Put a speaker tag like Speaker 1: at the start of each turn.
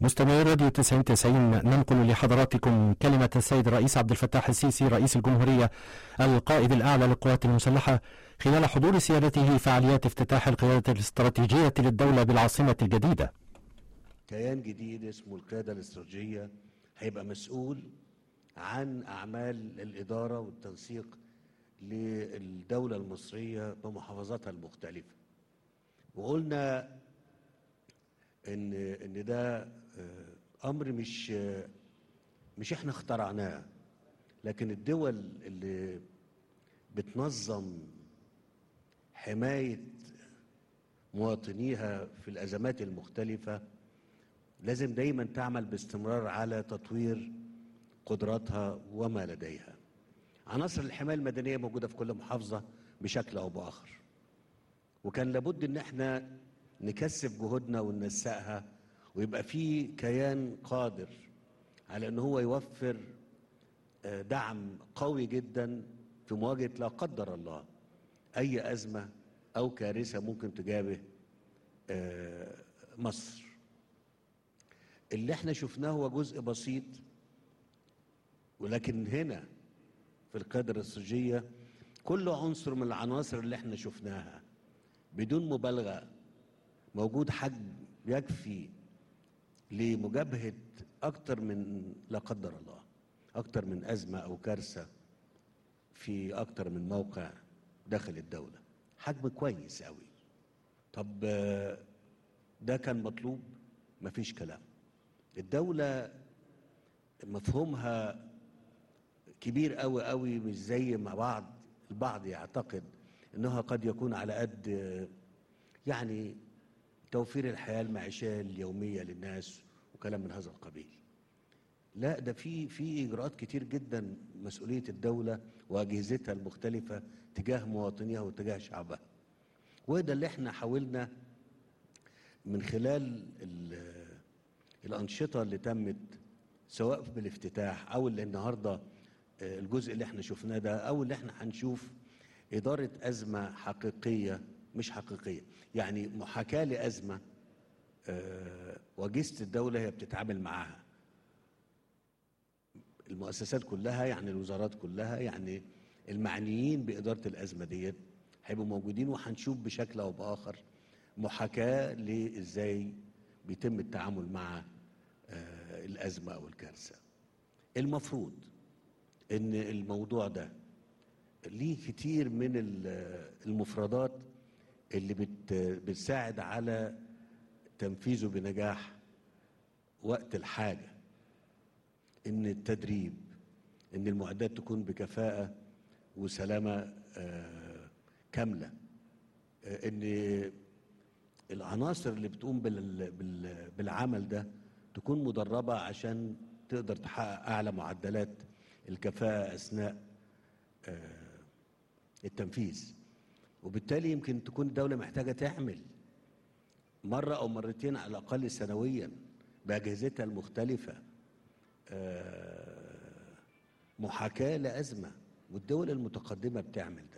Speaker 1: مستمعي راديو 90 ننقل لحضراتكم كلمة السيد الرئيس عبد الفتاح السيسي رئيس الجمهورية القائد الأعلى للقوات المسلحة خلال حضور سيادته فعاليات افتتاح القيادة الاستراتيجية للدولة بالعاصمة الجديدة
Speaker 2: كيان جديد اسمه القيادة الاستراتيجية هيبقى مسؤول عن أعمال الإدارة والتنسيق للدولة المصرية بمحافظاتها المختلفة وقلنا إن إن ده أمر مش مش إحنا اخترعناه لكن الدول اللي بتنظم حماية مواطنيها في الأزمات المختلفة لازم دايما تعمل باستمرار على تطوير قدراتها وما لديها عناصر الحماية المدنية موجودة في كل محافظة بشكل أو بآخر وكان لابد إن احنا نكثف جهودنا وننسقها ويبقى في كيان قادر على ان هو يوفر دعم قوي جدا في مواجهه لا قدر الله اي ازمه او كارثه ممكن تجابه مصر اللي احنا شفناه هو جزء بسيط ولكن هنا في القياده الاستراتيجيه كل عنصر من العناصر اللي احنا شفناها بدون مبالغه موجود حجم يكفي لمجابهة أكتر من لا قدر الله أكتر من أزمة أو كارثة في أكتر من موقع داخل الدولة حجم كويس قوي طب ده كان مطلوب مفيش كلام الدولة مفهومها كبير قوي قوي مش زي ما بعض البعض يعتقد انها قد يكون على قد يعني توفير الحياه المعيشيه اليوميه للناس وكلام من هذا القبيل. لا ده في في اجراءات كتير جدا مسؤوليه الدوله واجهزتها المختلفه تجاه مواطنيها وتجاه شعبها. وده اللي احنا حاولنا من خلال الانشطه اللي تمت سواء بالافتتاح او اللي النهارده الجزء اللي احنا شفناه ده او اللي احنا هنشوف اداره ازمه حقيقيه مش حقيقيه يعني محاكاه لازمه أه واجهزه الدوله هي بتتعامل معاها المؤسسات كلها يعني الوزارات كلها يعني المعنيين باداره الازمه ديت هيبقوا موجودين وهنشوف بشكل او باخر محاكاه لازاي بيتم التعامل مع أه الازمه او الكارثه المفروض ان الموضوع ده ليه كتير من المفردات اللي بت بتساعد على تنفيذه بنجاح وقت الحاجة إن التدريب إن المعدات تكون بكفاءة وسلامة آه كاملة آه إن العناصر اللي بتقوم بال بال بالعمل ده تكون مدربة عشان تقدر تحقق أعلى معدلات الكفاءة أثناء آه التنفيذ وبالتالي يمكن تكون الدولة محتاجة تعمل مرة أو مرتين على الأقل سنويا بأجهزتها المختلفة محاكاة لأزمة والدول المتقدمة بتعمل ده